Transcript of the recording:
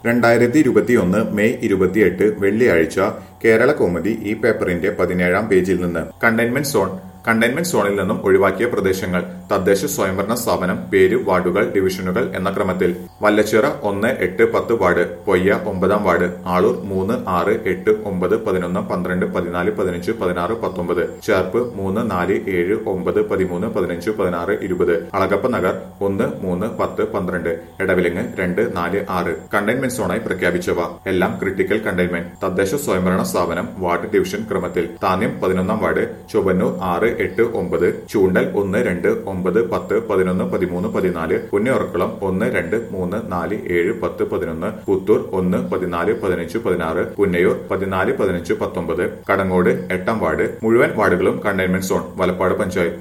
രണ്ടായിരത്തി ഇരുപത്തിയൊന്ന് മെയ് ഇരുപത്തിയെട്ട് വെള്ളിയാഴ്ച കേരള കൗമുദി ഈ പേപ്പറിന്റെ പതിനേഴാം പേജിൽ നിന്ന് കണ്ടെയ്ൻമെന്റ് സോൺ കണ്ടെയ്ൻമെന്റ് സോണിൽ നിന്നും ഒഴിവാക്കിയ പ്രദേശങ്ങൾ തദ്ദേശ സ്വയംഭരണ സ്ഥാപനം പേര് വാർഡുകൾ ഡിവിഷനുകൾ എന്ന ക്രമത്തിൽ വല്ലച്ചിറ ഒന്ന് എട്ട് പത്ത് വാർഡ് പൊയ്യ ഒമ്പതാം വാർഡ് ആളൂർ മൂന്ന് ആറ് എട്ട് ഒമ്പത് പതിനൊന്ന് പന്ത്രണ്ട് പതിനാല് പതിനഞ്ച് പതിനാറ് പത്തൊമ്പത് ചേർപ്പ് മൂന്ന് നാല് ഏഴ് ഒമ്പത് പതിമൂന്ന് പതിനഞ്ച് പതിനാറ് ഇരുപത് അളകപ്പ നഗർ ഒന്ന് മൂന്ന് പത്ത് പന്ത്രണ്ട് എടവിലങ്ങ് രണ്ട് നാല് ആറ് കണ്ടെയ്ൻമെന്റ് സോണായി പ്രഖ്യാപിച്ചവ എല്ലാം ക്രിട്ടിക്കൽ കണ്ടെയ്ൻമെന്റ് തദ്ദേശ സ്വയംഭരണ സ്ഥാപനം വാർഡ് ഡിവിഷൻ ക്രമത്തിൽ താന്യം പതിനൊന്നാം വാർഡ് ചൊവ്വന്നൂർ ആറ് എട്ട് ഒമ്പത് ചൂണ്ടൽ ഒന്ന് രണ്ട് ഒമ്പത് പത്ത് പതിനൊന്ന് പതിമൂന്ന് പതിനാല് പുന്നയോർക്കുളം ഒന്ന് രണ്ട് മൂന്ന് നാല് ഏഴ് പത്ത് പതിനൊന്ന് പുത്തൂർ ഒന്ന് പതിനാല് പതിനഞ്ച് പതിനാറ് പുന്നയൂർ പതിനാല് പതിനഞ്ച് പത്തൊമ്പത് കടങ്ങോട് എട്ടാം വാർഡ് മുഴുവൻ വാർഡുകളും കണ്ടെയ്ൻമെന്റ് സോൺ വലപ്പാട് പഞ്ചായത്ത്